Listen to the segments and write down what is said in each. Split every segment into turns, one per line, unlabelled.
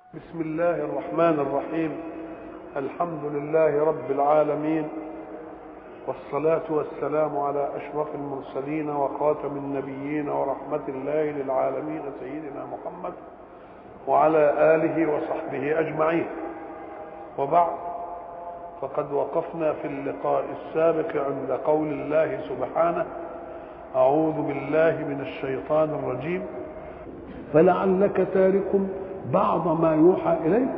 بسم الله الرحمن الرحيم الحمد لله رب العالمين والصلاة والسلام على أشرف المرسلين وخاتم النبيين ورحمة الله للعالمين سيدنا محمد وعلى آله وصحبه أجمعين وبعد فقد وقفنا في اللقاء السابق عند قول الله سبحانه أعوذ بالله من الشيطان الرجيم فلعلك تارك بعض ما يوحى إليك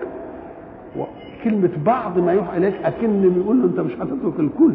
كلمة بعض ما يوحى إليك أكن بيقول له أنت مش هتترك الكل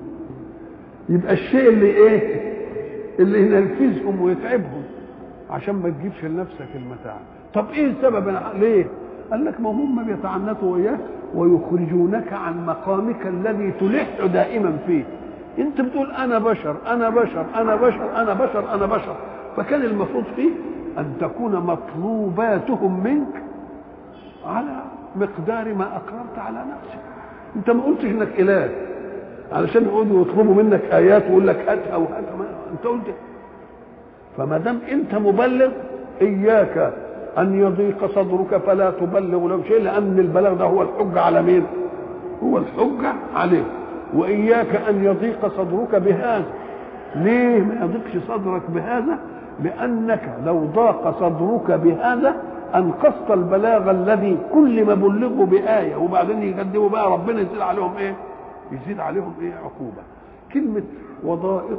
يبقى الشيء اللي إيه اللي ينرفزهم ويتعبهم عشان ما تجيبش لنفسك المتاع طب إيه السبب ليه قال لك ما هم بيتعنتوا وياك ويخرجونك عن مقامك الذي تلح دائما فيه انت بتقول انا بشر انا بشر انا بشر انا بشر انا بشر فكان المفروض فيه ان تكون مطلوباتهم منك على مقدار ما اقررت على نفسك انت ما قلتش انك اله علشان يقعدوا يطلبوا منك ايات ويقول لك هاتها وهاتها ما انت قلت فما دام انت مبلغ اياك ان يضيق صدرك فلا تبلغ له شيء لان البلاغ ده هو الحجه على مين هو الحجه عليه واياك ان يضيق صدرك بهذا ليه ما يضيقش صدرك بهذا لانك لو ضاق صدرك بهذا انقصت البلاغ الذي كل ما بلغوا بايه وبعدين يقدموا بقى ربنا يزيد عليهم ايه يزيد عليهم ايه عقوبه كلمه وضائق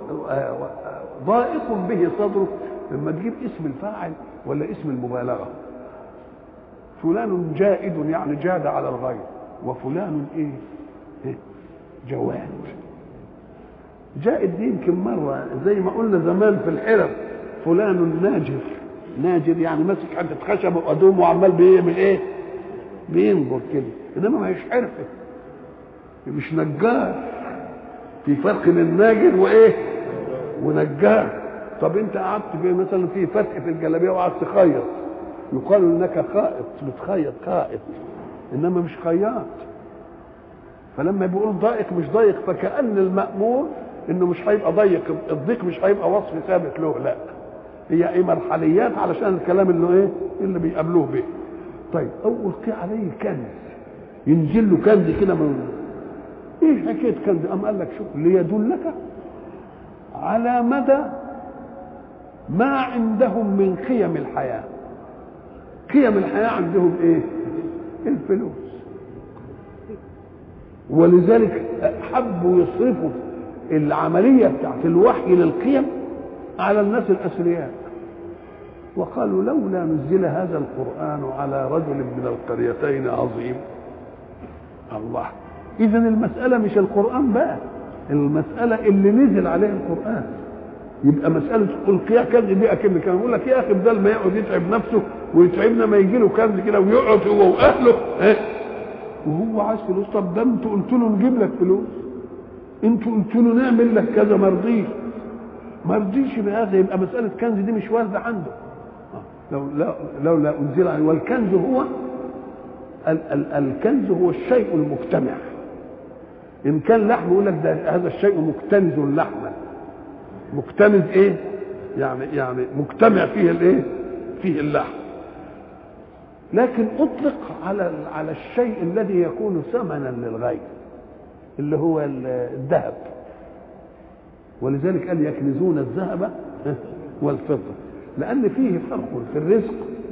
ضائق به صدرك لما تجيب اسم الفاعل ولا اسم المبالغه فلان جائد يعني جاد على الغير وفلان ايه, إيه؟ جواد جائد دي يمكن مرة زي ما قلنا زمان في الحرف فلان ناجر ناجر يعني ماسك حتة خشب وأدوم وعمال بيعمل إيه؟ بينظر كده إنما ما هيش حرفة مش نجار في فرق بين ناجر وإيه؟ ونجار طب أنت قعدت في مثلا في فتح في الجلابية وقعدت تخيط يقال إنك خائط بتخيط خائط إنما مش خياط فلما بيقول ضائق مش ضيق فكأن المأمور انه مش هيبقى ضيق الضيق مش هيبقى وصف ثابت له لا هي ايه مرحليات علشان الكلام اللي ايه اللي بيقابلوه به طيب او القي عليه كنز ينزل له كنز كده من ايه حكايه كنز ام قال لك شوف ليدلك على مدى ما عندهم من قيم الحياه قيم الحياه عندهم ايه الفلوس ولذلك حبوا يصرفوا العملية بتاعت الوحي للقيم على الناس الأثرياء وقالوا لولا نزل هذا القرآن على رجل من القريتين عظيم الله إذا المسألة مش القرآن بقى المسألة اللي نزل عليه القرآن يبقى مسألة القيا كنز دي أكن كان يقول لك يا أخي بدل ما يقعد يتعب نفسه ويتعبنا ما يجي له كنز كده ويقعد هو وأهله إيه؟ وهو عايز فلوس طب ده انتوا قلتوا له نجيب لك فلوس انتوا قلتوا له نعمل لك كذا ما رضيش ما رضيش بهذا يبقى مساله كنز دي مش وارده عنده لو لا لولا انزل عليه والكنز هو ال ال الكنز هو الشيء المجتمع ان كان لحم يقول لك ده هذا الشيء مكتنز لحما مكتنز ايه يعني يعني مجتمع فيه الايه فيه اللحم لكن اطلق على على الشيء الذي يكون ثمنا للغير اللي هو الذهب ولذلك قال يكنزون الذهب والفضه لان فيه فرق في الرزق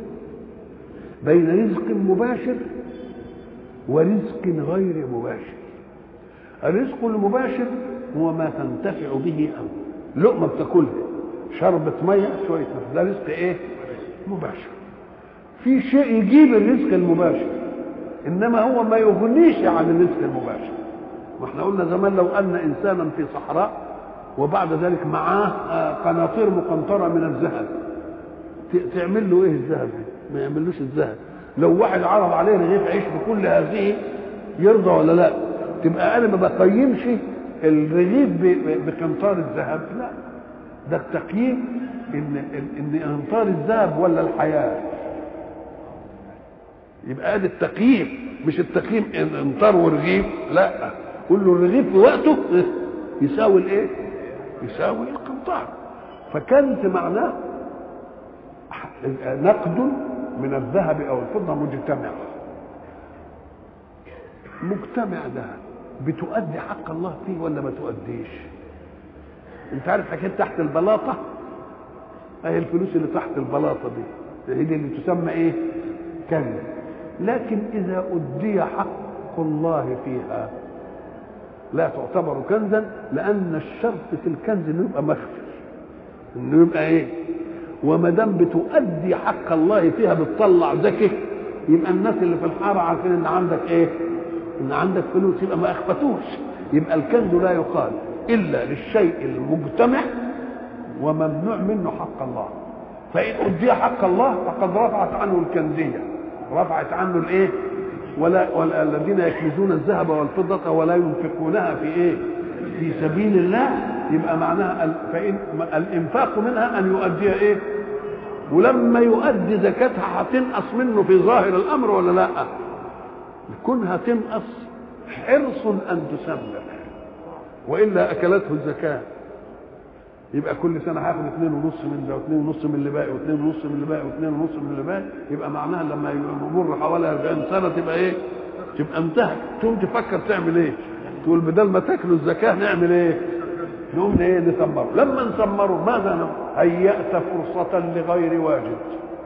بين رزق مباشر ورزق غير مباشر الرزق المباشر هو ما تنتفع به أو لقمه بتاكلها شربة ميه شويه ده رزق ايه مباشر في شيء يجيب الرزق المباشر انما هو ما يغنيش عن الرزق المباشر ما احنا قلنا زمان لو ان انسانا في صحراء وبعد ذلك معاه قناطير مقنطره من الذهب تعمل له ايه الذهب ما يعملوش الذهب لو واحد عرض عليه رغيف عيش بكل هذه يرضى ولا لا تبقى انا ما بقيمش الرغيف بقنطار الذهب لا ده التقييم ان ان قنطار الذهب ولا الحياه يبقى ادي التقييم مش التقييم ان انطار ورغيف لا قول له الرغيف في وقته يساوي الايه يساوي القنطار فكنز معناه نقد من الذهب او الفضه مجتمع مجتمع ده بتؤدي حق الله فيه ولا ما تؤديش انت عارف حكايه تحت البلاطه اهي الفلوس اللي تحت البلاطه دي هي دي اللي تسمى ايه كنز لكن اذا ادي حق الله فيها لا تعتبر كنزا لان الشرط في الكنز انه يبقى مخفي انه يبقى ايه وما دام بتؤدي حق الله فيها بتطلع زكي يبقى الناس اللي في الحاره عارفين ان عندك ايه ان عندك فلوس يبقى ما اخفتوش يبقى الكنز لا يقال الا للشيء المجتمع وممنوع منه حق الله فان ادي حق الله فقد رفعت عنه الكنزيه رفعت عنه الايه ولا, ولا الذين يكنزون الذهب والفضة ولا ينفقونها في ايه في سبيل الله يبقى معناها فإن الإنفاق منها أن يؤدي إيه ولما يؤدي زكاتها هتنقص منه في ظاهر الأمر ولا لا كونها تنقص حرص أن تسمر وإلا أكلته الزكاة يبقى كل سنة هاخد اثنين ونص من ده واثنين ونص من اللي باقي واثنين ونص من اللي باقي واثنين ونص من اللي باقي يبقى معناها لما يمر حوالي 40 سنة تبقى ايه؟ تبقى انتهت تقوم تفكر تعمل ايه؟ تقول بدل ما تاكلوا الزكاة نعمل ايه؟ نقوم ايه نسمره لما نسمره ماذا نقول؟ هيأت فرصة لغير واجد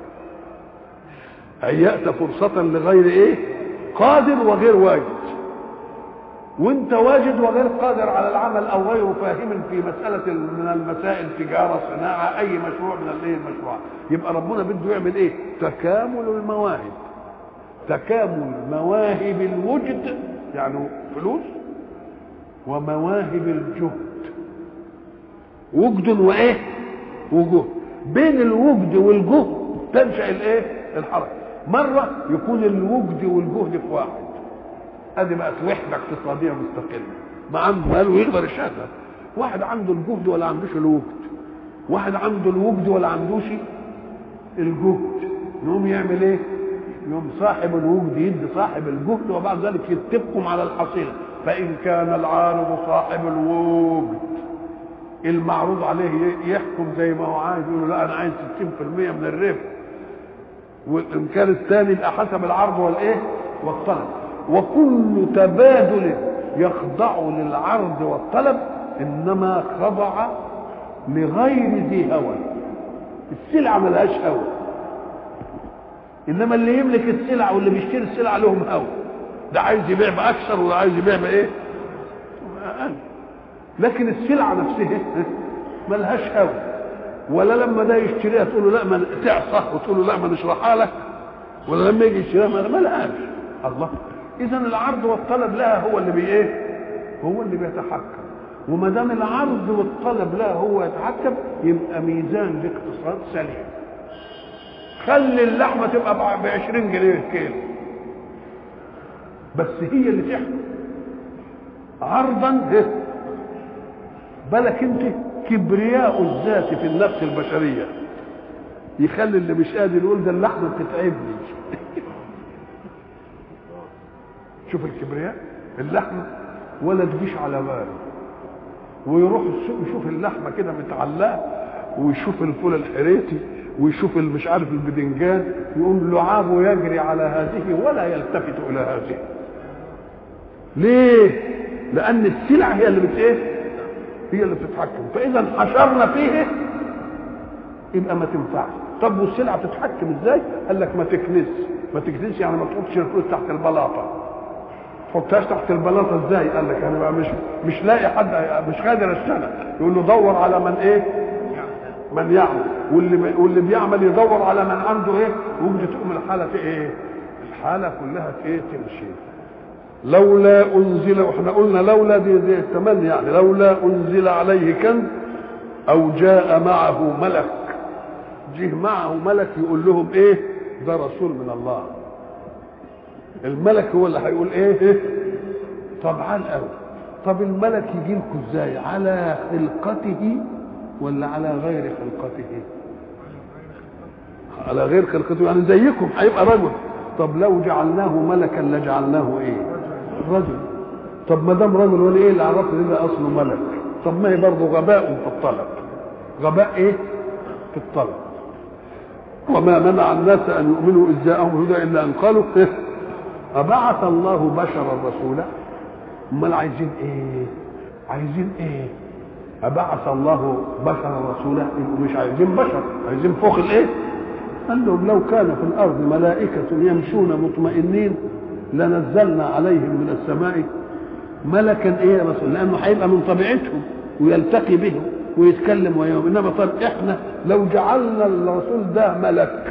هيأت فرصة لغير ايه؟ قادر وغير واجد وانت واجد وغير قادر على العمل او غير فاهم في مساله من المسائل تجاره صناعه اي مشروع من الايه المشروعات يبقى ربنا بده يعمل ايه تكامل المواهب تكامل مواهب الوجد يعني فلوس ومواهب الجهد وجد وايه وجهد بين الوجد والجهد تنشا الايه الحركه مره يكون الوجد والجهد في واحد ادي بقت وحده اقتصاديه مستقله ما عنده مال ويقدر يشغل واحد عنده الجهد ولا عندوش الوجد واحد عنده الوجد ولا عندوش الجهد يقوم يعمل ايه يقوم صاحب الوجد يدي صاحب الجهد وبعد ذلك يتفقهم على الحصيله فان كان العارض صاحب الوجد المعروض عليه يحكم زي ما هو عايز يقول له لا انا عايز 60% من الربح وان كان الثاني يبقى حسب العرض والايه والطلب وكل تبادل يخضع للعرض والطلب انما خضع لغير ذي هوى السلعه ملهاش هوى انما اللي يملك السلع واللي بيشتري السلع لهم هوى ده عايز يبيع باكثر وده عايز يبيع بايه اقل لكن السلعه نفسها ملهاش هوى ولا لما ده يشتريها تقول له لا ما تعصى وتقول له لا ما نشرحها لك ولا لما يجي يشتريها ما لهاش الله اذا العرض والطلب لها هو اللي بي ايه هو اللي بيتحكم وما دام العرض والطلب لها هو يتحكم يبقى ميزان الاقتصاد سليم خلي اللحمه تبقى ب 20 جنيه الكيلو بس هي اللي تحكم عرضا بالك انت كبرياء الذات في النفس البشريه يخلي اللي مش قادر يقول ده اللحمه بتتعبني شوف الكبرياء اللحمه ولا تجيش على باله ويروح السوق يشوف اللحمه كده متعلقه ويشوف الفول الحريتي ويشوف مش عارف البدنجان يقوم لعابه يجري على هذه ولا يلتفت الى هذه ليه لان السلع هي اللي بت ايه هي اللي بتتحكم فاذا حشرنا فيه يبقى ما تنفعش طب والسلعه تتحكم ازاي قال لك ما تكنس ما تكنس يعني ما تحطش الفلوس تحت البلاطه تحطهاش تحت البلاطه ازاي قال لك انا بقى مش مش لاقي حد مش قادر اشتغل يقول له دور على من ايه من يعمل واللي واللي بيعمل يدور على من عنده ايه وجد تقوم الحاله في ايه الحاله كلها في ايه تمشي لولا انزل واحنا قلنا لولا دي, دي التمني يعني لولا انزل عليه كنز او جاء معه ملك جه معه ملك يقول لهم ايه ده رسول من الله الملك هو اللي هيقول ايه, إيه؟ طبعا قوي طب الملك يجي لكم ازاي على خلقته ولا على غير خلقته على غير خلقته يعني زيكم هيبقى رجل طب لو جعلناه ملكا لجعلناه ايه رجل طب ما دام رجل ولا ايه اللي عرفنا ده اصله ملك طب ما هي برضه غباء في الطلب غباء ايه في الطلب وما منع الناس ان يؤمنوا اذ جاءهم الهدى الا ان قالوا إيه؟ ابعث الله بشرا رسولا امال عايزين ايه عايزين ايه ابعث الله بشرا رسولا يبقوا مش عايزين بشر عايزين فوق الايه قال لهم لو كان في الارض ملائكه يمشون مطمئنين لنزلنا عليهم من السماء ملكا ايه يا رسول لانه هيبقى من طبيعتهم ويلتقي بهم ويتكلم ويوم انما طب احنا لو جعلنا الرسول ده ملك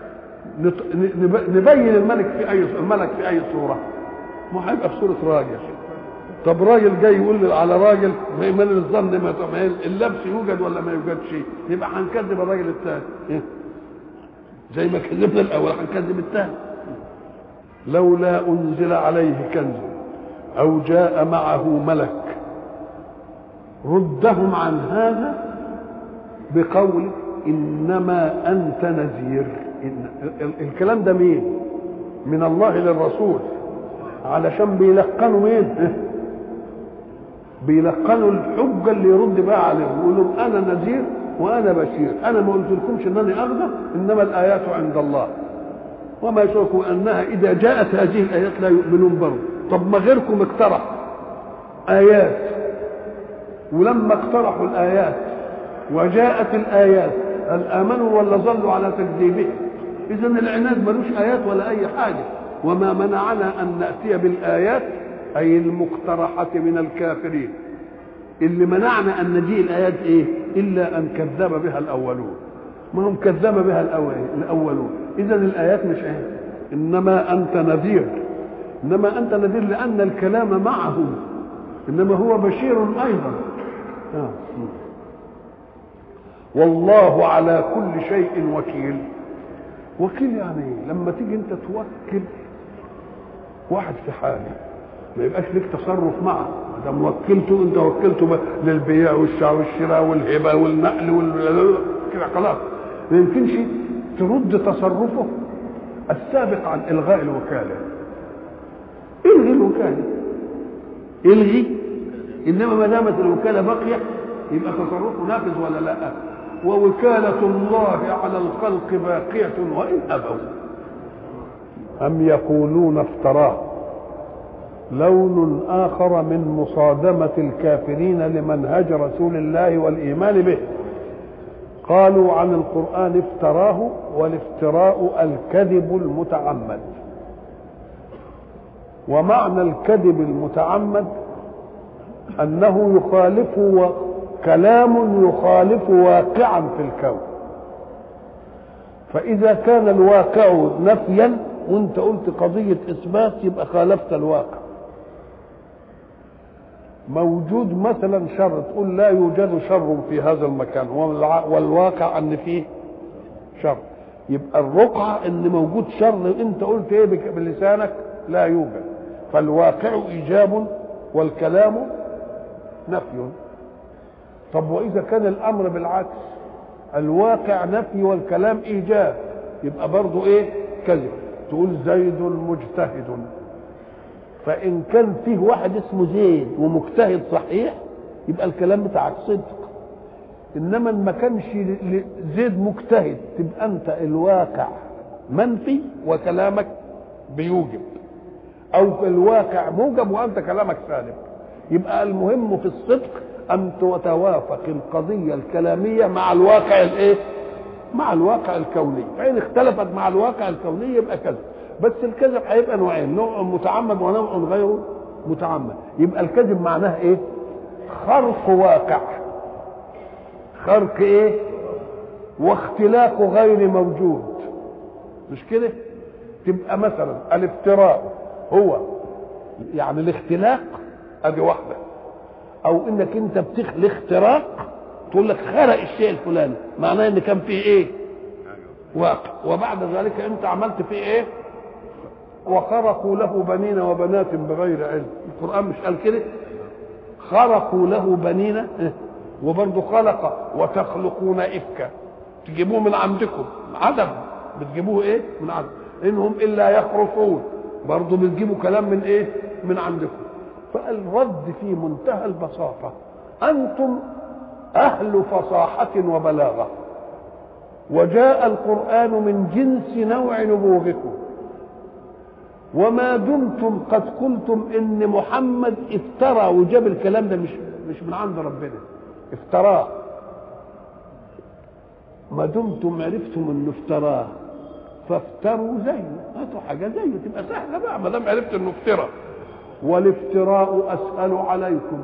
نبين الملك في اي الملك في اي صوره ما هيبقى في صوره راجل طب راجل جاي يقول على راجل من الظن ما اللبس يوجد ولا ما يوجدش يبقى هنكذب الراجل الثاني زي ما كذبنا الاول هنكذب الثاني لولا انزل عليه كنز او جاء معه ملك ردهم عن هذا بقول انما انت نذير الكلام ده مين من الله للرسول علشان بيلقنوا مين بيلقنوا الحجه اللي يرد بقى عليهم يقول لهم انا نذير وانا بشير انا ما قلت لكمش انني اغضب انما الايات عند الله وما يشركوا انها اذا جاءت هذه الايات لا يؤمنون برضه طب ما غيركم اقترح ايات ولما اقترحوا الايات وجاءت الايات هل امنوا ولا ظلوا على تكذيبهم اذا العناد ملوش ايات ولا اي حاجه وما منعنا ان ناتي بالايات اي المقترحه من الكافرين اللي منعنا ان نجيء الايات ايه الا ان كذب بها الاولون ما هم كذب بها الاولون اذا الايات مش ايه انما انت نذير انما انت نذير لان الكلام معهم انما هو بشير ايضا آه. والله على كل شيء وكيل وكيل يعني لما تيجي انت توكل واحد في حاله ما يبقاش لك تصرف معه ما دام وكلته انت وكلته للبيع والشراء والهبه والنقل وال كده خلاص ما يمكنش ترد تصرفه السابق عن الغاء الوكاله الغي الوكاله الغي انما ما دامت الوكاله باقيه يبقى تصرفه نافذ ولا لا ووكاله الله على الخلق باقيه وان ابوا ام يقولون افتراه لون اخر من مصادمه الكافرين لمنهج رسول الله والايمان به قالوا عن القران افتراه والافتراء الكذب المتعمد ومعنى الكذب المتعمد انه يخالف و... كلام يخالف واقعا في الكون فاذا كان الواقع نفيا وانت قلت قضيه اثبات يبقى خالفت الواقع موجود مثلا شر تقول لا يوجد شر في هذا المكان والواقع ان فيه شر يبقى الرقعه ان موجود شر انت قلت ايه بلسانك لا يوجد فالواقع ايجاب والكلام نفي طب واذا كان الامر بالعكس الواقع نفي والكلام ايجاب يبقى برضه ايه كذب تقول زيد مجتهد فان كان فيه واحد اسمه زيد ومجتهد صحيح يبقى الكلام بتاعك صدق انما ما كانش زيد مجتهد تبقى انت الواقع منفي وكلامك بيوجب او الواقع موجب وانت كلامك سالب يبقى المهم في الصدق ان تتوافق القضيه الكلاميه مع الواقع الايه مع الواقع الكوني فان اختلفت مع الواقع الكوني يبقى كذب بس الكذب هيبقى نوعين نوع متعمد ونوع غير متعمد يبقى الكذب معناه ايه خرق واقع خرق ايه واختلاق غير موجود مش كده تبقى مثلا الافتراء هو يعني الاختلاق ادي واحده او انك انت بتخلق اختراق تقول لك خرق الشيء الفلاني معناه ان كان فيه ايه واقع وبعد ذلك انت عملت فيه ايه وخرقوا له بنين وبنات بغير علم القران مش قال كده خرقوا له بنين إيه؟ وبرضه خلق وتخلقون افكا تجيبوه من عندكم عدم بتجيبوه ايه من عدم انهم الا يخرصون برضه بتجيبوا كلام من ايه من عندكم فالرد في منتهى البساطة أنتم أهل فصاحة وبلاغة وجاء القرآن من جنس نوع نبوغكم وما دمتم قد قلتم ان محمد افترى وجاب الكلام ده مش مش من عند ربنا افتراه ما دمتم عرفتم انه افتراه فافتروا زيه هاتوا حاجه زيه تبقى سهله بقى ما دام عرفت انه افترى والافتراء اسهل عليكم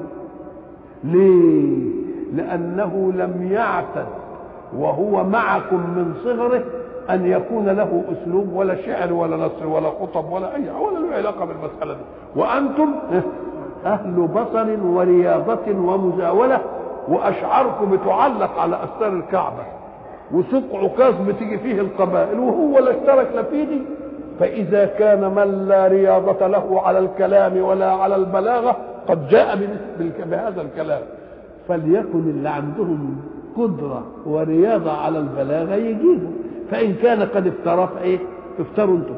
ليه لانه لم يعتد وهو معكم من صغره ان يكون له اسلوب ولا شعر ولا نصر ولا خطب ولا اي ولا له علاقه بالمساله دي وانتم اهل بصر ورياضه ومزاوله واشعاركم بتعلق على استار الكعبه وسوق عكاظ بتيجي فيه القبائل وهو لا اشترك لا في دي فاذا كان من لا رياضه له على الكلام ولا على البلاغه قد جاء بهذا الكلام فليكن اللي عندهم قدره ورياضه على البلاغه يجيبوا فإن كان قد افترى فإيه؟ افتروا أنتم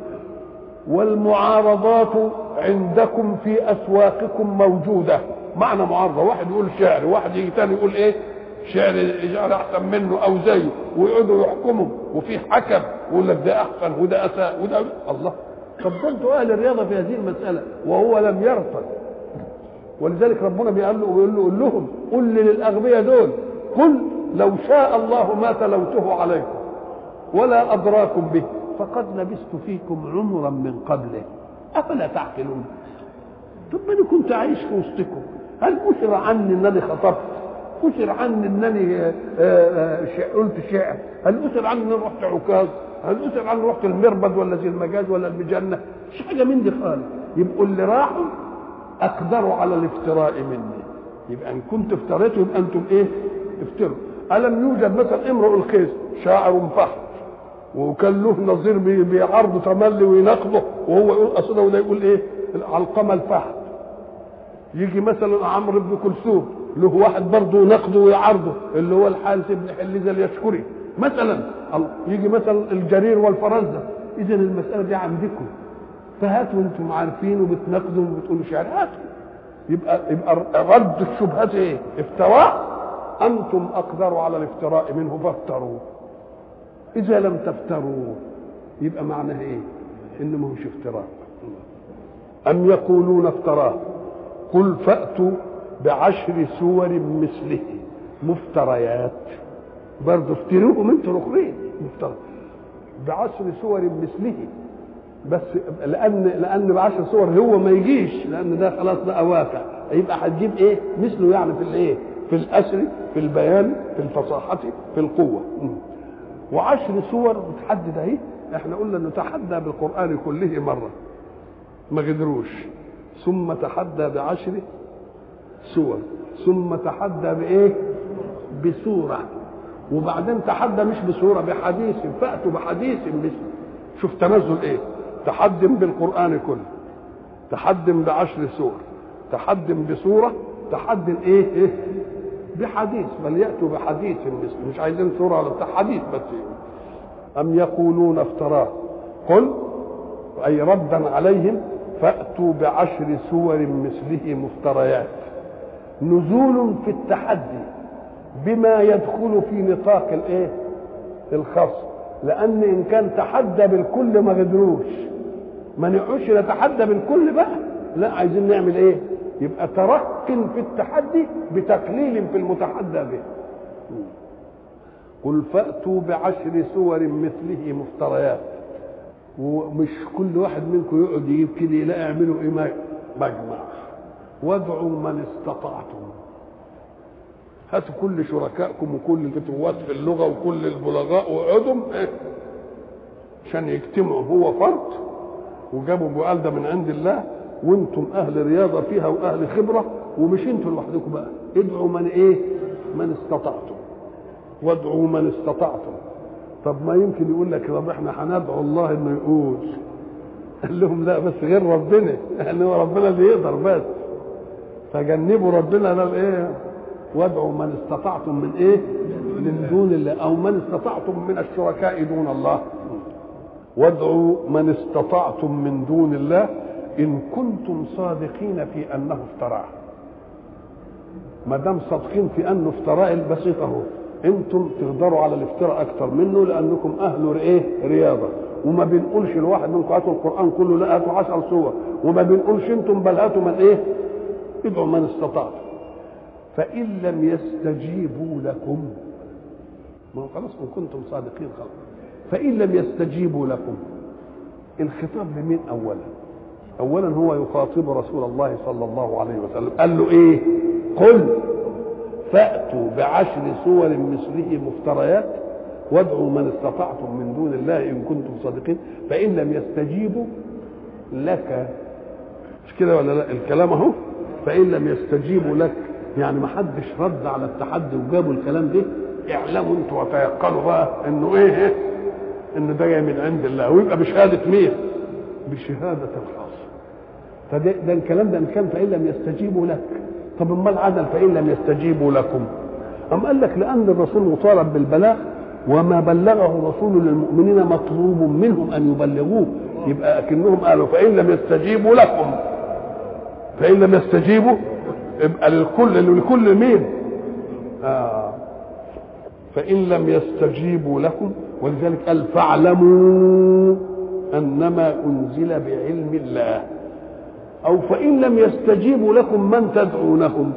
والمعارضات عندكم في أسواقكم موجودة معنى معارضة واحد يقول شعر واحد يجي تاني يقول إيه شعر شعر أحسن منه أو زيه ويقعدوا يحكموا وفي حكم يقول لك ده أحسن وده أساء وده الله طب ده أنتوا أهل الرياضة في هذه المسألة وهو لم يرفض ولذلك ربنا بيقول له بيقول له قول لهم قل للأغبياء دول قل لو شاء الله ما تلوته عليكم ولا أدراكم به فقد لبثت فيكم عمرا من قبله أفلا تعقلون طب أنا كنت عايش في وسطكم هل أشر عني أنني خطبت أشر عني أنني قلت شعر هل أشر عني أنني رحت عكاظ هل أشر عني رحت المربد ولا زي المجاز ولا المجنة مش حاجة من دي خالص يبقوا اللي راحوا أقدروا على الافتراء مني يبقى إن كنت افتريتوا يبقى أنتم إيه افتروا ألم يوجد مثلا امرؤ القيس شاعر فحم وكان له نظير بيعرضه تملي ويناقضه وهو يقول اصلا وده يقول ايه علقمه الفحم يجي مثلا عمرو بن كلثوم له واحد برضه يناقضه ويعارضه اللي هو الحارث بن حليزه اليشكري مثلا يجي مثلا الجرير والفرزدق اذا المساله دي عندكم فهاتوا انتم عارفين وبتناقضوا وبتقولوا شعر هاتوا يبقى يبقى رد الشبهات ايه؟ افتراء انتم اقدروا على الافتراء منه فافتروا إذا لم تفتروا يبقى معناها إيه؟ إن ما هوش افتراء أم يقولون افتراه قل فأتوا بعشر سور مثله مفتريات برضه افتروهم انتوا الاخرين مفترى بعشر سور مثله بس لان لان بعشر صور هو ما يجيش لان ده خلاص بقى واقع يبقى هتجيب ايه مثله يعني في الايه في الاسر في البيان في الفصاحه في القوه وعشر سور متحدد اهي احنا قلنا انه تحدى بالقران كله مره ما قدروش ثم تحدى بعشر سور ثم تحدى بايه بسوره وبعدين تحدى مش بسوره بحديث فاتوا بحديث مثله شوف تنزل ايه تحدم بالقران كله تحدم بعشر سور تحدم بسوره تحدم ايه ايه بحديث بل ياتوا بحديث مثل مش عايزين سوره ولا بتاع حديث بس ام يقولون افتراه قل اي ردا عليهم فاتوا بعشر سور مثله مفتريات نزول في التحدي بما يدخل في نطاق الايه الخصم لان ان كان تحدى بالكل ما قدروش ما نقعدش نتحدى بالكل بقى لا عايزين نعمل ايه يبقى تركن في التحدي بتقليل في المتحدى به قل فأتوا بعشر سور مثله مفتريات ومش كل واحد منكم يقعد يجيب كده لا اعملوا ايه مجمع وادعوا من استطعتم هاتوا كل شركائكم وكل الفتوات في اللغه وكل البلغاء واقعدوا إيه؟ عشان يجتمعوا هو فرد وجابوا بقال ده من عند الله وانتم اهل رياضه فيها واهل خبره ومش انتوا لوحدكم بقى ادعوا من ايه من استطعتم وادعوا من استطعتم طب ما يمكن يقول لك طب احنا هندعو الله انه يقول قال لهم لا بس غير ربنا يعني هو ربنا اللي يقدر بس فجنبوا ربنا ده ايه وادعوا من استطعتم من ايه من دون الله او من استطعتم من الشركاء دون الله وادعوا من استطعتم من دون الله ان كنتم صادقين في انه افتراه ما دام صادقين في انه افتراه البسيط اهو انتم تقدروا على الافتراء اكتر منه لانكم اهل ايه رياضه وما بنقولش الواحد منكم هاتوا القران كله لا هاتوا عشر سور وما بنقولش انتم بل هاتوا من ايه ادعوا من استطعتم فان لم يستجيبوا لكم ما هو خلاص ان كنتم صادقين خلاص فان لم يستجيبوا لكم الخطاب لمين اولا اولا هو يخاطب رسول الله صلى الله عليه وسلم قال له ايه قل فاتوا بعشر سور مثله مفتريات وادعوا من استطعتم من دون الله ان كنتم صادقين فان لم يستجيبوا لك مش كده ولا لا الكلام اهو فان لم يستجيبوا لك يعني ما حدش رد على التحدي وجابوا الكلام ده اعلموا انتوا وتيقنوا بقى انه ايه ان ده جاي من عند الله ويبقى بشهاده مين؟ بشهاده الخاص فده ده الكلام ده ان كان فان لم يستجيبوا لك طب امال عدل فان لم يستجيبوا لكم أم قال لك لأن الرسول مطالب بالبلاغ وما بلغه الرسول للمؤمنين مطلوب منهم أن يبلغوه يبقى أكنهم قالوا فإن لم يستجيبوا لكم فإن لم يستجيبوا يبقى للكل لكل مين؟ آه فإن لم يستجيبوا لكم ولذلك قال فاعلموا أنما أنزل بعلم الله أو فإن لم يستجيبوا لكم من تدعونهم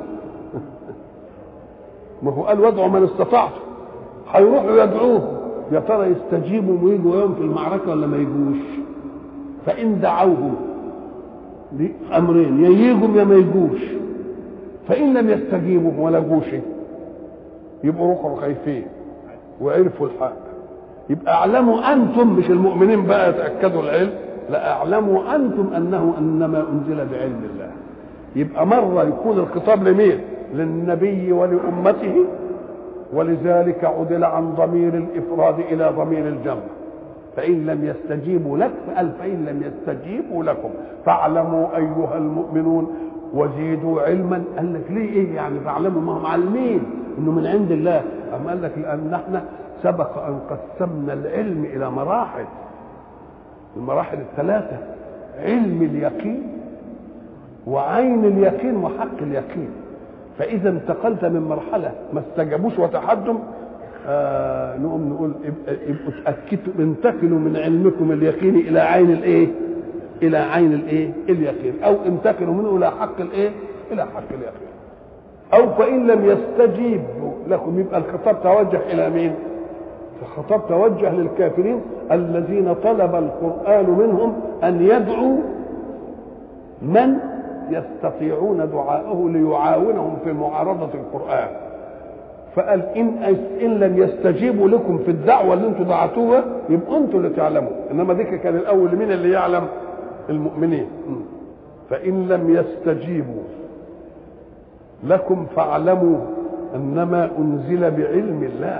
ما هو قال وادعوا من استطعتم هيروحوا يدعوهم يا ترى يستجيبوا ويجوا يوم في المعركة ولا ما يجوش فإن دعوهم أمرين يا يجوا يا ما يجوش فإن لم يستجيبوا ولا جوش يبقوا روحوا خايفين وعرفوا الحق يبقى اعلموا انتم مش المؤمنين بقى يتاكدوا العلم لا اعلموا انتم انه انما انزل بعلم الله يبقى مره يكون الخطاب لمين للنبي ولامته ولذلك عدل عن ضمير الافراد الى ضمير الجمع فان لم يستجيبوا لك فقال فان لم يستجيبوا لكم فاعلموا ايها المؤمنون وزيدوا علما قال لك ليه ايه يعني فاعلموا ما هم عالمين انه من عند الله أم قال لك لان احنا سبق ان قسمنا العلم الى مراحل المراحل الثلاثه علم اليقين وعين اليقين وحق اليقين فاذا انتقلت من مرحله ما استجابوش وتحدم آه نقوم نقول يبقوا تاكدوا انتقلوا من علمكم اليقيني الى عين الايه؟ الى عين الايه؟ اليقين او انتقلوا منه الى حق الايه؟ الى حق اليقين او فان لم يستجيبوا لكم يبقى الخطاب توجه الى مين؟ الخطاب توجه للكافرين الذين طلب القران منهم ان يدعوا من يستطيعون دعاءه ليعاونهم في معارضه القران فقال ان ان لم يستجيبوا لكم في الدعوه اللي انتم دعتوها يبقى انتم اللي تعلموا انما ذيك كان الاول مين اللي يعلم المؤمنين فان لم يستجيبوا لكم فاعلموا انما انزل بعلم الله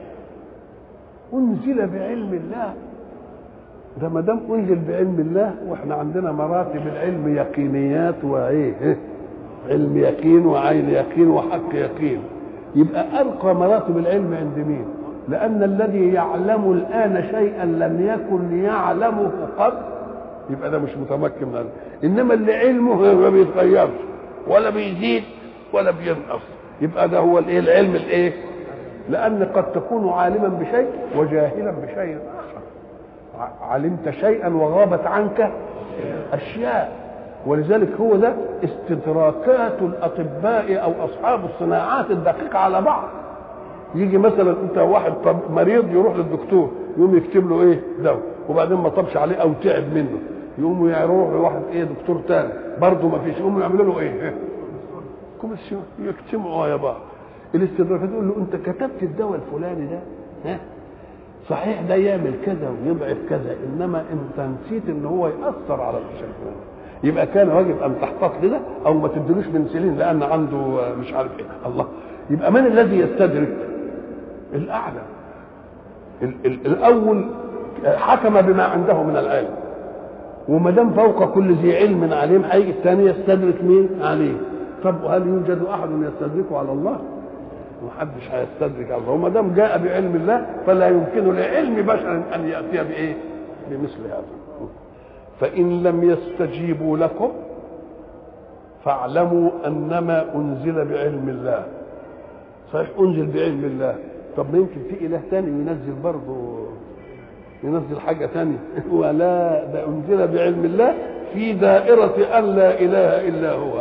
انزل بعلم الله ده ما دام انزل بعلم الله واحنا عندنا مراتب العلم يقينيات وايه علم يقين وعين يقين وحق يقين يبقى ارقى مراتب العلم عند مين لان الذي يعلم الان شيئا لم يكن يعلمه قبل يبقى ده مش متمكن من العلم. انما اللي علمه ما بيتغيرش ولا بيزيد ولا بينقص يبقى ده هو الايه العلم الايه لان قد تكون عالما بشيء وجاهلا بشيء اخر علمت شيئا وغابت عنك اشياء ولذلك هو ده استدراكات الاطباء او اصحاب الصناعات الدقيقه على بعض يجي مثلا انت واحد مريض يروح للدكتور يقوم يكتب له ايه دواء وبعدين ما طبش عليه او تعب منه يقوموا يروح لواحد ايه دكتور تاني برضه ما فيش يقوموا يعملوا له ايه كوميسيون يجتمعوا يا بعض الاستدراكات يقول له انت كتبت الدواء الفلاني ده ها صحيح ده يعمل كذا ويضعف كذا انما انت نسيت ان هو ياثر على الشيء الفلاني يبقى كان واجب ان تحتاط لده او ما تدلوش بنسلين لان عنده مش عارف ايه الله يبقى من الذي يستدرك الاعلى ال- ال- الاول حكم بما عنده من العلم وما دام فوق كل ذي علم عليم هيجي الثاني يستدرك مين عليه طب هل يوجد احد يستدركه على الله محدش هيستدرك على الله وما دام جاء بعلم الله فلا يمكن لعلم بشر ان ياتي بايه بمثل هذا فان لم يستجيبوا لكم فاعلموا انما انزل بعلم الله صحيح انزل بعلم الله طب ما يمكن في اله تاني ينزل برضه ينزل حاجه تانية ولا ده انزل بعلم الله في دائره ان لا اله الا هو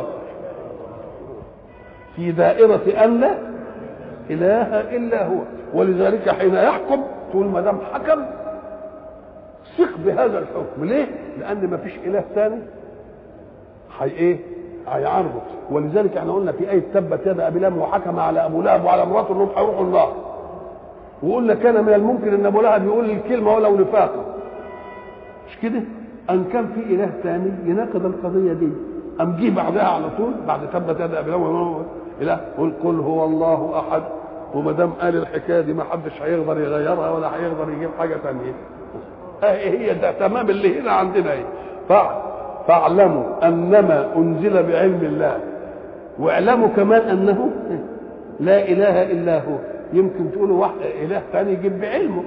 في دائره ان لا اله الا هو ولذلك حين يحكم تقول ما دام حكم ثق بهذا الحكم ليه؟ لان ما فيش اله ثاني حي ايه؟ هيعارضه ولذلك احنا قلنا في ايه تبت يد ابي لهب وحكم على ابو لهب وعلى مراته انهم هيروحوا النار وقلنا كان من الممكن ان ابو لهب يقول الكلمه ولو نفاقا مش كده؟ ان كان في اله ثاني يناقض القضيه دي ام جه بعدها على طول بعد تبت يد ابي لهب اله قل قل هو الله احد وما دام قال الحكايه دي ما حدش هيقدر يغيرها ولا هيقدر يجيب حاجه ثانيه ايه هي ده تمام اللي هنا عندنا ايه فاعلموا انما انزل بعلم الله واعلموا كمان انه لا اله الا هو يمكن تقولوا واحد اله ثاني يجيب بعلمه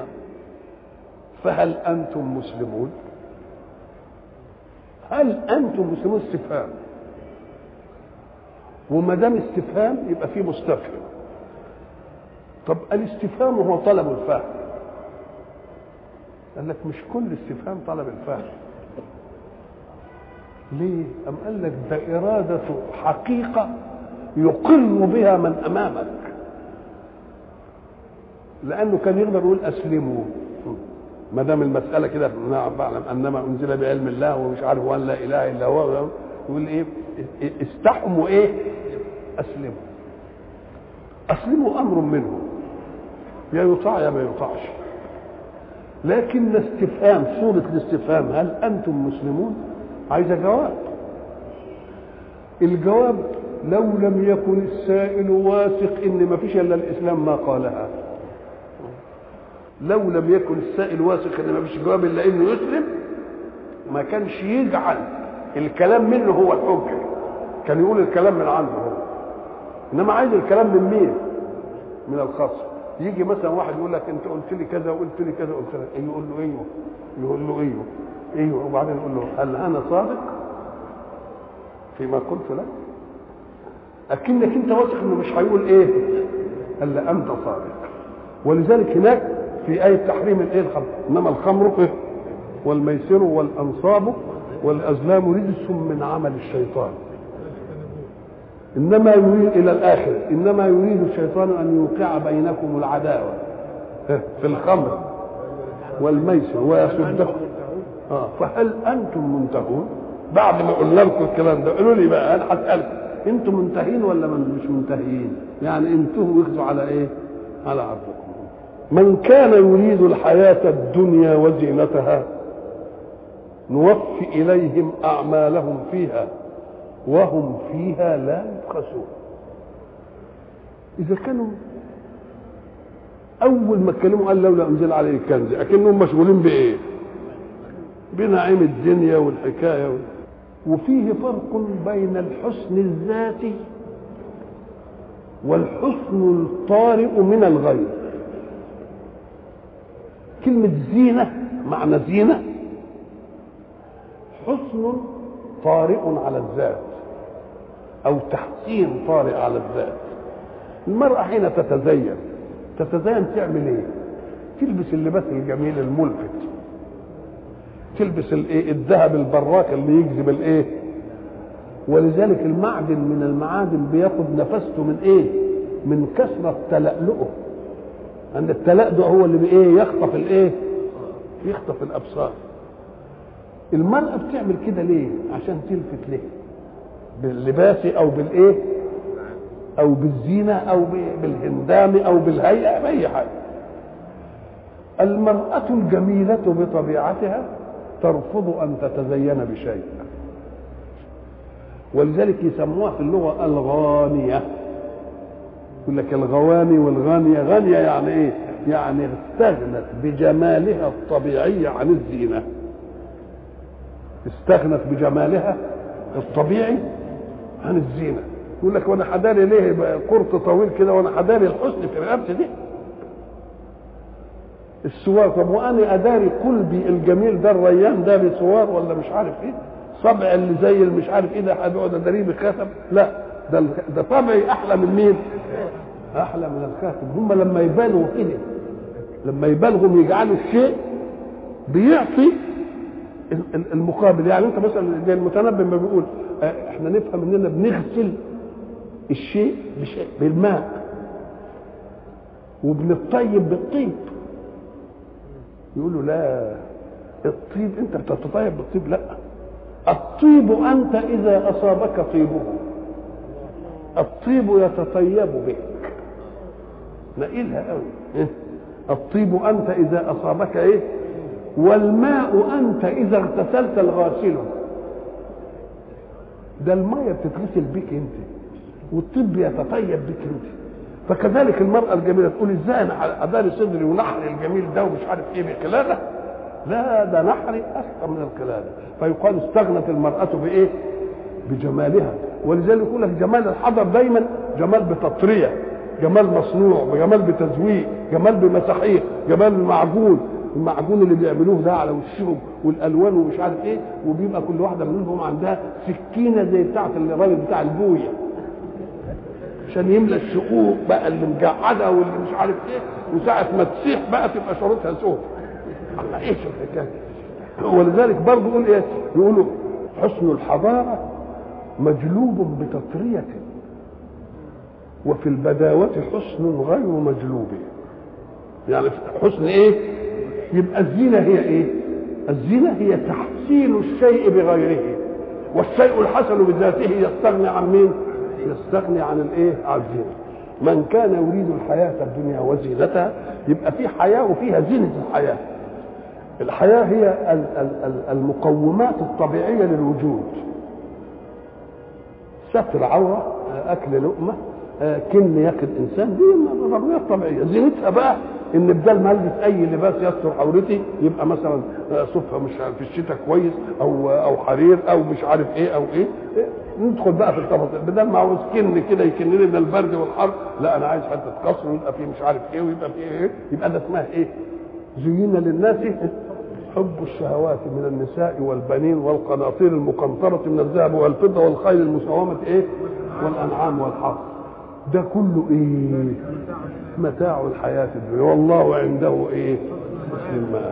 فهل انتم مسلمون هل انتم مسلمون استفهام وما دام استفهام يبقى في مستفهم طب الاستفهام هو طلب الفهم قال لك مش كل استفهام طلب الفهم ليه أم قال لك ده إرادة حقيقة يقر بها من أمامك لأنه كان يقدر يقول أسلموا ما دام المسألة كده نعم بعلم أنما أنزل بعلم الله ومش عارف وأن لا إله إلا هو يقول إيه استحموا إيه أسلموا أسلموا أمر منه يا يطاع يا ما يطاعش لكن استفهام صورة الاستفهام هل أنتم مسلمون عايزة جواب الجواب لو لم يكن السائل واثق ان ما فيش الا الاسلام ما قالها لو لم يكن السائل واثق ان ما فيش جواب الا انه يسلم ما كانش يجعل الكلام منه هو الحجه كان يقول الكلام من عنده هو انما عايز الكلام من مين من الخصم يجي مثلا واحد يقول لك انت قلت لي كذا وقلت لي كذا قلت لك يقول له ايوه يقول له ايوه ايوه وبعدين يقول له هل انا صادق فيما قلت لك اكنك انت واثق انه مش هيقول ايه الا انت صادق ولذلك هناك في آية تحريم الايه الخمر انما الخمر والميسر والانصاب والازلام رجس من عمل الشيطان انما يريد الى الاخر انما يريد الشيطان ان يوقع بينكم العداوه في الخمر والميسر ويصدكم اه فهل انتم منتهون بعد ما قلنا لكم الكلام ده قولوا لي بقى انا هسالكم انتم منتهين ولا من مش منتهيين يعني انتهوا واخذوا على ايه على عرضكم من كان يريد الحياة الدنيا وزينتها نوفي إليهم أعمالهم فيها وهم فيها لا يبخسون إذا كانوا أول ما اتكلموا قال لولا أنزل عليه كنز أكنهم مشغولين بإيه؟ بنعيم الدنيا والحكاية وال... وفيه فرق بين الحسن الذاتي والحسن الطارئ من الغير كلمة زينة معنى زينة حسن طارئ على الذات أو تحسين طارئ على الذات المرأة حين تتزين تتزين تعمل ايه؟ تلبس اللباس الجميل الملفت تلبس الايه الذهب البراق اللي يجذب الايه ولذلك المعدن من المعادن بياخد نفسته من ايه من كثرة تلألؤه عند التلألؤ هو اللي بايه يخطف الايه يخطف الابصار المرأة بتعمل كده ليه عشان تلفت ليه باللباس او بالايه او بالزينة او بالهندام او بالهيئة باي حاجة المرأة الجميلة بطبيعتها ترفض ان تتزين بشيء ولذلك يسموها في اللغه الغانيه يقول لك الغواني والغانيه غانيه يعني ايه يعني استغنت بجمالها الطبيعي عن الزينه استغنت بجمالها الطبيعي عن الزينه يقول لك وانا حداني ليه قرط طويل كده وانا حداني الحسن في رقبتي دي السوار طب وانا اداري قلبي الجميل ده الريان ده بسوار ولا مش عارف ايه صبع اللي زي اللي مش عارف ايه ده هيقعد اداريه بخاتم لا ده ده طبعي احلى من مين؟ احلى من الخاتم هم لما يبالغوا كده لما يبالغوا يجعلوا الشيء بيعطي المقابل يعني انت مثلا زي المتنبي ما بيقول احنا نفهم اننا بنغسل الشيء بشيء بالماء وبنطيب بالطيب يقولوا لا الطيب انت بتتطيب بالطيب لا الطيب انت اذا اصابك طيبه الطيب يتطيب بك نقلها قوي إيه؟ الطيب انت اذا اصابك ايه والماء انت اذا اغتسلت الغاسل ده الميه بتتغسل بك انت والطب يتطيب بك انت فكذلك المرأة الجميلة تقول ازاي انا اداري صدري ونحري الجميل ده ومش عارف ايه بقلادة لا ده نحري اكثر من القلادة فيقال استغنت المرأة بايه؟ بجمالها ولذلك يقول لك جمال الحضر دايما جمال بتطرية جمال مصنوع جمال بتزويق جمال بمساحيق جمال بمعجون المعجون اللي بيعملوه ده على وشهم والالوان ومش عارف ايه وبيبقى كل واحده منهم عندها سكينه زي بتاعه الراجل بتاع البويه عشان يملى الشقوق بقى اللي مجعده واللي مش عارف ايه وساعه ما تسيح بقى تبقى شريطها سوق الله ايش الحكايه ولذلك برضه يقول ايه يقولوا حسن الحضاره مجلوب بتطريه وفي البداوة حسن غير مجلوب يعني حسن ايه يبقى الزينة هي ايه الزينة هي تحسين الشيء بغيره والشيء الحسن بذاته يستغني عن مين يستغني عن الايه عن الزينة من كان يريد الحياة الدنيا وزينتها يبقى في حياة وفيها زينة الحياة الحياة هي المقومات الطبيعية للوجود ستر عورة أكل لقمة كن ياكل انسان دي ضروريات طبيعيه زينتها بقى ان بدل ما البس اي لباس يستر عورتي يبقى مثلا صفها مش في الشتاء كويس او او حرير او مش عارف ايه او ايه ندخل بقى في التفاصيل بدل ما عاوز كن كده يكن لي من البرد والحر لا انا عايز حته قصر ويبقى فيه مش عارف ايه ويبقى فيه ايه يبقى ده اسمها ايه؟ زين للناس حب الشهوات من النساء والبنين والقناطير المقنطرة من الذهب والفضة والخيل المسومة ايه؟ والأنعام والحرث ده كله ايه متاع الحياة الدنيا والله عنده ايه الماء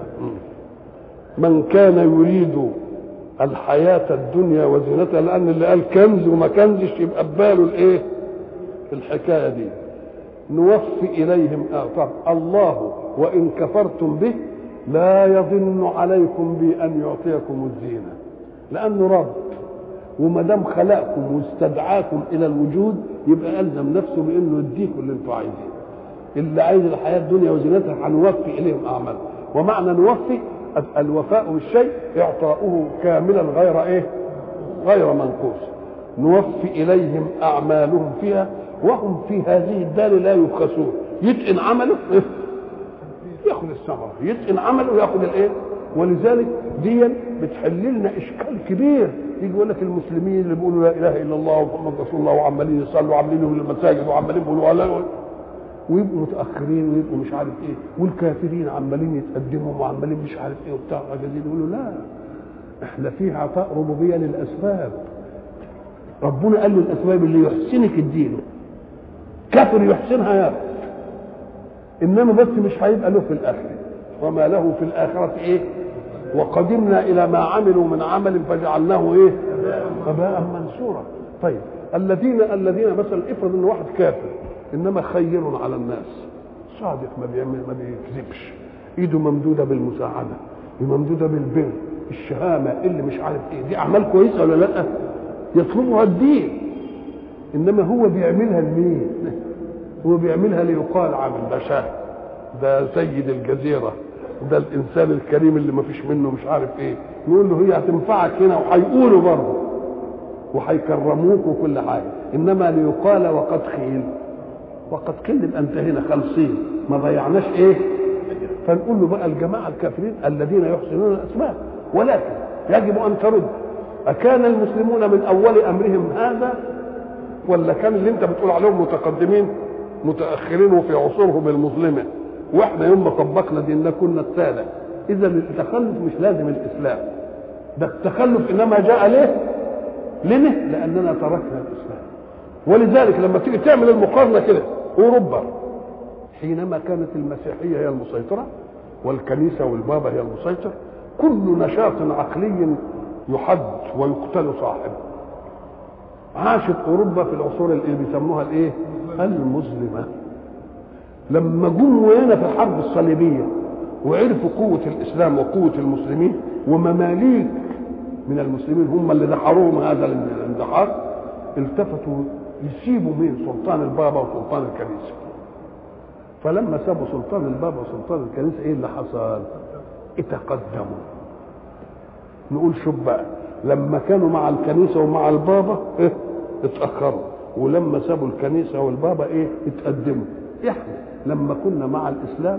من كان يريد الحياة الدنيا وزينتها لأن اللي قال كنز وما كنزش يبقى بباله الايه الحكاية دي نوفي إليهم آه طب الله وإن كفرتم به لا يظن عليكم بأن يعطيكم الزينة لأنه رب وما دام خلقكم واستدعاكم الى الوجود يبقى الزم نفسه بانه يديكم اللي انتم عايزينه اللي عايز الحياه الدنيا وزينتها هنوفي اليهم اعمالهم ومعنى نوفي الوفاء بالشيء اعطاؤه كاملا غير ايه غير منقوص نوفي اليهم اعمالهم فيها وهم في هذه الدار لا يبخسون يتقن عمله ياخذ الثمره يتقن عمله ياخذ الايه ولذلك دي بتحل لنا اشكال كبير يجي يقول لك المسلمين اللي بيقولوا لا اله الا الله ومحمد رسول الله وعمالين يصلوا وعاملين لهم المساجد وعمالين بيقولوا لا ويبقوا متاخرين ويبقوا مش عارف ايه والكافرين عمالين يتقدموا وعمالين مش عارف ايه وبتاع عايزين يقولوا لا احنا في عطاء ربوبيه للاسباب ربنا قال له الاسباب اللي يحسنك اديله كافر يحسنها يا رب انما بس مش هيبقى له في الاخره وما له في الاخره ايه وقدمنا الى ما عملوا من عمل فجعلناه ايه هباء منثورا طيب الذين الذين مثلا افرض ان واحد كافر انما خير على الناس صادق ما بيعمل ما بيكذبش ايده ممدوده بالمساعده ممدوده بالبر الشهامه اللي مش عارف ايه دي اعمال كويسه ولا لا يطلبها الدين انما هو بيعملها لمين هو بيعملها ليقال عامل ده شاه ده سيد الجزيره ده الانسان الكريم اللي ما فيش منه مش عارف ايه يقول له هي هتنفعك هنا وهيقولوا برضه وهيكرموك وكل حاجه انما ليقال وقد خيل وقد قيل يبقى انت هنا خالصين ما ضيعناش ايه فنقول له بقى الجماعه الكافرين الذين يحسنون الاسباب ولكن يجب ان ترد اكان المسلمون من اول امرهم هذا ولا كان اللي انت بتقول عليهم متقدمين متاخرين وفي عصورهم المظلمه واحنا يوم ما طبقنا ديننا كنا الساده اذا التخلف مش لازم الاسلام ده التخلف انما جاء ليه ليه لاننا تركنا الاسلام ولذلك لما تيجي تعمل المقارنه كده اوروبا حينما كانت المسيحيه هي المسيطره والكنيسه والبابا هي المسيطر كل نشاط عقلي يحد ويقتل صاحبه عاشت اوروبا في العصور اللي بيسموها الايه المسلمه لما جم وهنا في الحرب الصليبيه وعرفوا قوه الاسلام وقوه المسلمين ومماليك من المسلمين هم اللي دحروهم هذا الاندحار التفتوا يسيبوا مين سلطان البابا وسلطان الكنيسه فلما سابوا سلطان البابا وسلطان الكنيسه ايه اللي حصل؟ اتقدموا نقول شوف بقى لما كانوا مع الكنيسه ومع البابا إيه؟ اتاخروا ولما سابوا الكنيسه والبابا ايه اتقدموا احنا لما كنا مع الاسلام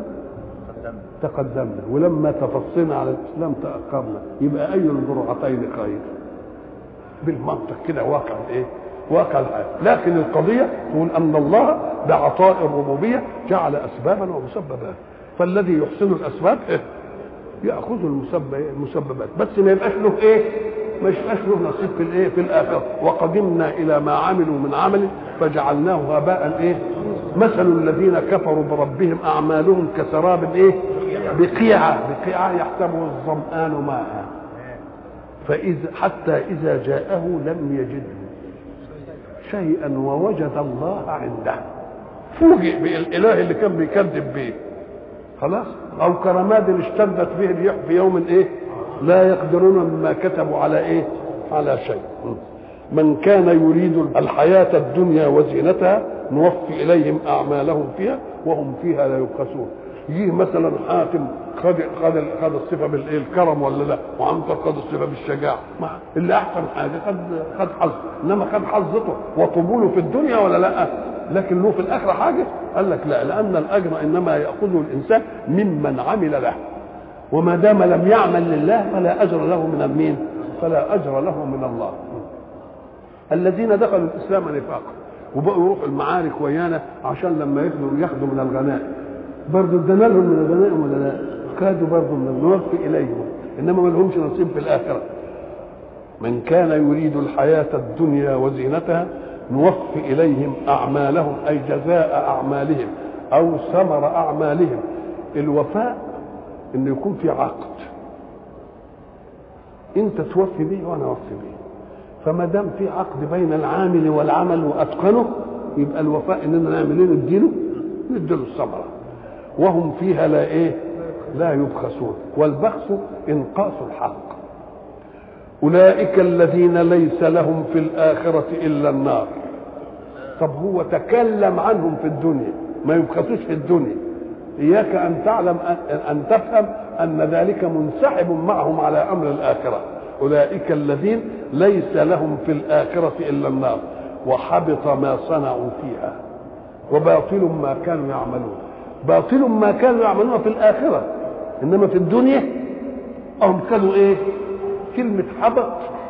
تقدمنا ولما تفصينا على الاسلام تاخرنا يبقى اي الجرعتين خير بالمنطق كده واقع ايه واقع الحياه لكن القضيه تقول ان الله بعطاء الربوبيه جعل اسبابا ومسببات فالذي يحسن الاسباب إيه؟ ياخذ المسببات بس ما يبقاش له ايه ما يبقاش له نصيب في الايه في الاخره وقدمنا الى ما عملوا من عمل فجعلناه هباء ايه مثل الذين كفروا بربهم اعمالهم كسراب ايه بقيعه بقيعه يحسبه الظمآن ماء فإذا حتى إذا جاءه لم يجده شيئا ووجد الله عنده فوجئ بالاله اللي كان بيكذب به خلاص او كرماد اشتدت به الريح في يوم ايه لا يقدرون مما كتبوا على ايه على شيء من كان يريد الحياة الدنيا وزينتها نوفي إليهم أعمالهم فيها وهم فيها لا يبخسون يجي مثلا حاتم خد خد خد الصفه بالكرم ولا لا وعنتر خد الصفه بالشجاعه ما اللي احسن حاجه خد خد حظ انما خد حظته وقبوله في الدنيا ولا لا لكن له في الاخره حاجه قال لك لا لان الاجر انما ياخذه الانسان ممن عمل له وما دام لم يعمل لله فلا اجر له من مين فلا اجر له من الله الذين دخلوا الاسلام نفاقا وبقوا يروحوا المعارك ويانا عشان لما يقدروا ياخذوا من الغنائم برضه ادانا لهم من الغنائم ولا لا؟ كادوا برضه من نوفي اليهم انما ما لهمش نصيب في الاخره من كان يريد الحياه الدنيا وزينتها نوفي اليهم اعمالهم اي جزاء اعمالهم او ثمر اعمالهم الوفاء انه يكون في عقد انت توفي به وانا اوفي به فما دام في عقد بين العامل والعمل واتقنه يبقى الوفاء اننا نعمل ايه نديله نديله الثمره وهم فيها لا ايه لا يبخسون والبخس انقاص الحق اولئك الذين ليس لهم في الاخره الا النار طب هو تكلم عنهم في الدنيا ما يبخسوش في الدنيا اياك ان تعلم ان تفهم ان ذلك منسحب معهم على امر الاخره اولئك الذين ليس لهم في الاخره الا النار وحبط ما صنعوا فيها وباطل ما كانوا يعملون باطل ما كانوا يعملون في الآخرة إنما في الدنيا هم كانوا إيه كلمة حبط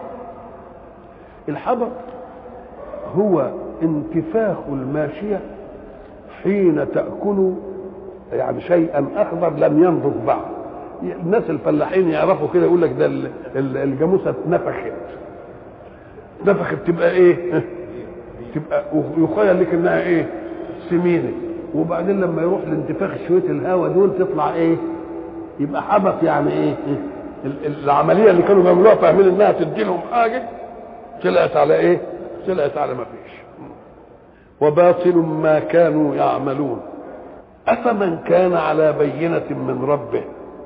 الحبط هو انتفاخ الماشية حين تأكل يعني شيئا أخضر لم ينضج بعد الناس الفلاحين يعرفوا كده يقول لك ده الجاموسة اتنفخت نفخت تبقى ايه تبقى يخيل لك انها ايه سمينه وبعدين لما يروح لانتفاخ شويه الهواء دول تطلع ايه يبقى حبط يعني ايه العمليه اللي كانوا بيعملوها فاهمين انها تدي لهم حاجه طلعت على ايه طلعت على ما فيش وباطل ما كانوا يعملون افمن كان على بينه من ربه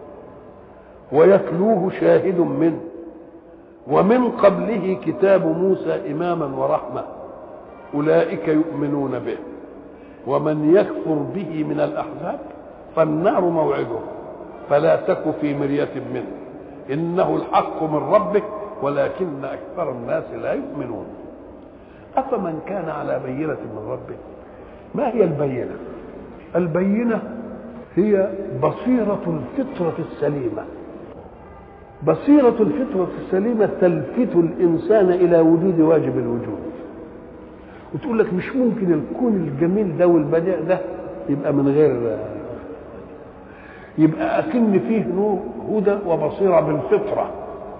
ويتلوه شاهد منه ومن قبله كتاب موسى اماما ورحمه اولئك يؤمنون به ومن يكفر به من الاحزاب فالنار موعده فلا تك في مريه منه انه الحق من ربك ولكن اكثر الناس لا يؤمنون افمن كان على بينه من ربه ما هي البينه البينه هي بصيره الفطره السليمه بصيره الفطره السليمه تلفت الانسان الى وجود واجب الوجود وتقول لك مش ممكن الكون الجميل ده والبديع ده يبقى من غير يبقى أكن فيه نور هدى وبصيرة بالفطرة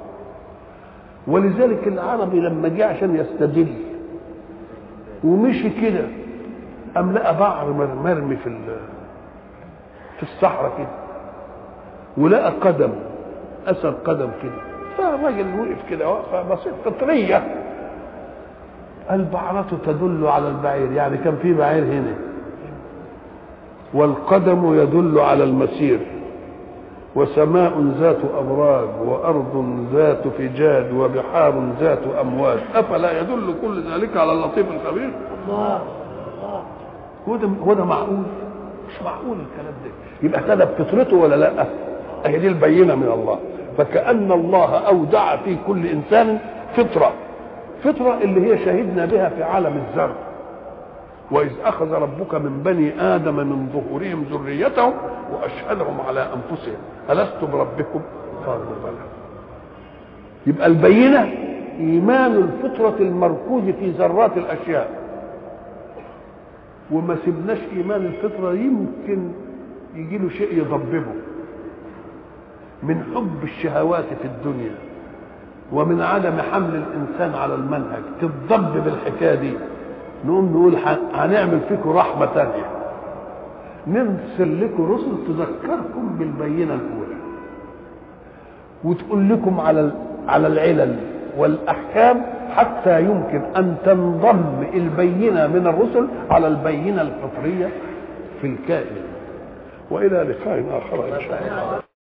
ولذلك العربي لما جه عشان يستدل ومشي كده أم لقى بعر مرمي في في الصحراء كده ولقى قدم أثر قدم كده فالراجل وقف كده وقفة بسيط فطرية البعرة تدل على البعير يعني كان في بعير هنا والقدم يدل على المسير وسماء ذات أبراج وأرض ذات فجاج وبحار ذات أمواج أفلا يدل كل ذلك على اللطيف الخبير الله الله هو ده هو ده معقول مش معقول الكلام ده يبقى اهتدى بفطرته ولا لا اهي دي البينه من الله فكأن الله أودع في كل إنسان فطرة فطرة اللي هي شهدنا بها في عالم الذر وإذ أخذ ربك من بني آدم من ظهورهم ذريتهم وأشهدهم على أنفسهم ألست بربكم؟ قالوا بلى يبقى البينة إيمان الفطرة المركوز في ذرات الأشياء وما سبناش إيمان الفطرة يمكن يجي له شيء يضببه من حب الشهوات في الدنيا ومن عدم حمل الانسان على المنهج تتضب بالحكايه دي نقوم نقول هنعمل فيكم رحمه ثانيه نرسل لكم رسل تذكركم بالبينه الاولى وتقول لكم على على العلل والاحكام حتى يمكن ان تنضم البينه من الرسل على البينه الفطريه في الكائن والى لقاء اخر ان شاء الله